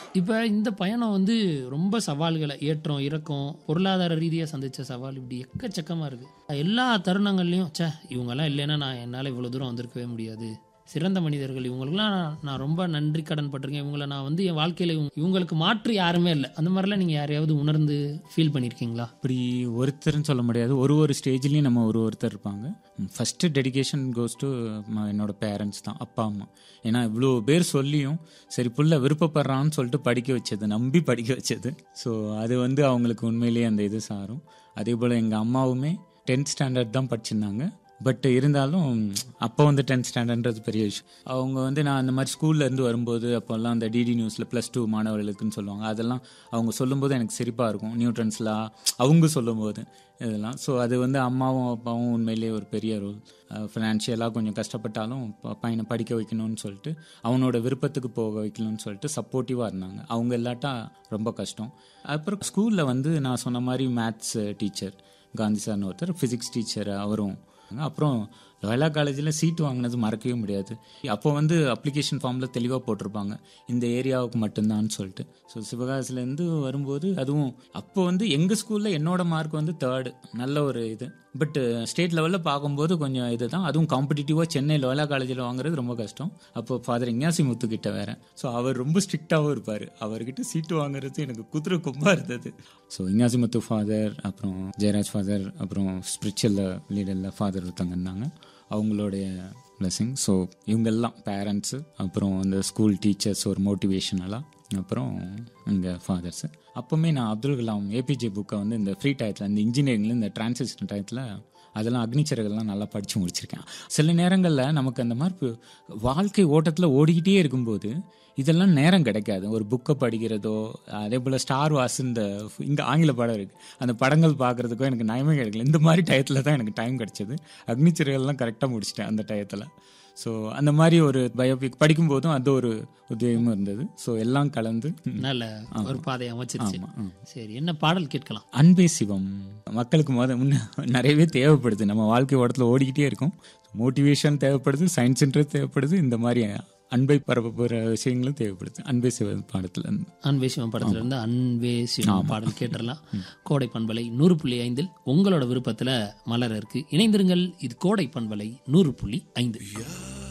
இப்போ இந்த பயணம் வந்து ரொம்ப சவால்களை ஏற்றம் இறக்கம் பொருளாதார ரீதியாக சந்திச்ச சவால் இப்படி எக்கச்சக்கமாக இருக்குது எல்லா தருணங்கள்லையும் ச்சே இவங்கெல்லாம் இல்லைன்னா நான் என்னால் இவ்வளோ தூரம் வந்திருக்கவே முடியாது சிறந்த மனிதர்கள் இவங்களுக்குலாம் நான் நான் ரொம்ப நன்றி கடன் பட்டிருக்கேன் இவங்களை நான் வந்து என் வாழ்க்கையில் இவங்களுக்கு மாற்று யாருமே இல்லை அந்த மாதிரிலாம் நீங்கள் யாரையாவது உணர்ந்து ஃபீல் பண்ணியிருக்கீங்களா அப்படி ஒருத்தர்னு சொல்ல முடியாது ஒரு ஒரு ஸ்டேஜ்லேயும் நம்ம ஒரு ஒருத்தர் இருப்பாங்க ஃபஸ்ட்டு டெடிகேஷன் கோஸ் டு என்னோட பேரண்ட்ஸ் தான் அப்பா அம்மா ஏன்னா இவ்வளோ பேர் சொல்லியும் சரி புள்ள விருப்பப்படுறான்னு சொல்லிட்டு படிக்க வச்சது நம்பி படிக்க வச்சது ஸோ அது வந்து அவங்களுக்கு உண்மையிலேயே அந்த இது சாரும் அதே போல் எங்கள் அம்மாவுமே டென்த் ஸ்டாண்டர்ட் தான் படிச்சிருந்தாங்க பட் இருந்தாலும் அப்போ வந்து டென்த் ஸ்டாண்டர்ட்ன்றது பெரிய விஷயம் அவங்க வந்து நான் அந்த மாதிரி ஸ்கூல்ல இருந்து வரும்போது அப்போல்லாம் அந்த டிடி நியூஸில் ப்ளஸ் டூ மாணவர்களுக்குன்னு சொல்லுவாங்க அதெல்லாம் அவங்க சொல்லும்போது எனக்கு சிரிப்பாக இருக்கும் நியூட்ரன்ஸ்லாம் அவங்க சொல்லும்போது இதெல்லாம் ஸோ அது வந்து அம்மாவும் அப்பாவும் உண்மையிலேயே ஒரு பெரிய ரோல் ஃபினான்ஷியலாக கொஞ்சம் கஷ்டப்பட்டாலும் ப- பையனை படிக்க வைக்கணும்னு சொல்லிட்டு அவனோட விருப்பத்துக்கு போக வைக்கணும்னு சொல்லிட்டு சப்போர்ட்டிவாக இருந்தாங்க அவங்க இல்லாட்டா ரொம்ப கஷ்டம் அப்புறம் ஸ்கூலில் வந்து நான் சொன்ன மாதிரி மேத்ஸ் டீச்சர் காந்தி சார்னு ஒருத்தர் ஃபிசிக்ஸ் டீச்சர் அவரும் அப்புறம் லோயலா காலேஜில் சீட் வாங்கினது மறக்கவே முடியாது அப்போ வந்து அப்ளிகேஷன் ஃபார்மில் தெளிவாக போட்டிருப்பாங்க இந்த ஏரியாவுக்கு மட்டும்தான்னு சொல்லிட்டு ஸோ சிவகாசிலேருந்து வரும்போது அதுவும் அப்போ வந்து எங்கள் ஸ்கூலில் என்னோட மார்க் வந்து தேர்டு நல்ல ஒரு இது பட் ஸ்டேட் லெவலில் பார்க்கும்போது கொஞ்சம் இதுதான் அதுவும் காம்படிட்டிவாக சென்னை லோயலா காலேஜில் வாங்குறது ரொம்ப கஷ்டம் அப்போ ஃபாதர் இங்காசி முத்துக்கிட்ட வேற ஸோ அவர் ரொம்ப ஸ்ட்ரிக்டாகவும் இருப்பார் அவர்கிட்ட சீட்டு வாங்குறது எனக்கு குதிரை கொம்பா இருந்தது ஸோ இங்காசி முத்து ஃபாதர் அப்புறம் ஜெயராஜ் ஃபாதர் அப்புறம் ஸ்பிரிச்சுவல் லீடரில் ஃபாதர் ஒருத்தவங்க இருந்தாங்க அவங்களுடைய பிளஸிங் ஸோ இவங்கெல்லாம் பேரண்ட்ஸு அப்புறம் அந்த ஸ்கூல் டீச்சர்ஸ் ஒரு மோட்டிவேஷனலாக அப்புறம் எங்கள் ஃபாதர்ஸு அப்போவுமே நான் அப்துல் கலாம் ஏபிஜே புக்கை வந்து இந்த ஃப்ரீ டயத்தில் இந்த இன்ஜினியரிங்கில் இந்த டிரான்சிஸ்டன் டயத்தில் அதெல்லாம் அக்னிச்சரகள்லாம் நல்லா படித்து முடிச்சிருக்கேன் சில நேரங்களில் நமக்கு அந்த மாதிரி பு- வாழ்க்கை ஓட்டத்தில் ஓடிக்கிட்டே இருக்கும்போது இதெல்லாம் நேரம் கிடைக்காது ஒரு புக்கை படிக்கிறதோ அதே போல் ஸ்டார் வாஸ் இந்த இங்கே ஆங்கில படம் இருக்குது அந்த படங்கள் பார்க்குறதுக்கோ எனக்கு நயமே கிடைக்கல இந்த மாதிரி டயத்தில் தான் எனக்கு டைம் கிடைச்சது அக்னிச்சிறகள்லாம் கரெக்டாக முடிச்சிட்டேன் அந்த டயத்தில் ஸோ அந்த மாதிரி ஒரு பயோபிக் படிக்கும்போதும் அது ஒரு உதவியும் இருந்தது ஸோ எல்லாம் கலந்து ம், நல்ல ஒரு பாதை அமைச்சிருச்சு சரி என்ன பாடல் கேட்கலாம் அன்பே சிவம் மக்களுக்கு முத முன்ன நிறையவே தேவைப்படுது நம்ம வாழ்க்கை ஓட்டத்தில் ஓடிக்கிட்டே இருக்கும் மோட்டிவேஷன் தேவைப்படுது சயின்ஸ்ன்றது தேவைப்படுது இந்த மாதிரி அன்பை பரப்ப போகிற விஷயங்களும் தேவைப்படுது அன்பே சிவம் பாடத்துல இருந்து அன்பே சிவம் படத்துல இருந்து அன்பே சிவம் பாடல் கேட்டுடலாம் கோடை பண்பலை நூறு புள்ளி ஐந்தில் உங்களோட விருப்பத்துல மலர இருக்கு இணைந்திருங்கள் இது கோடை பண்பலை நூறு புள்ளி ஐந்து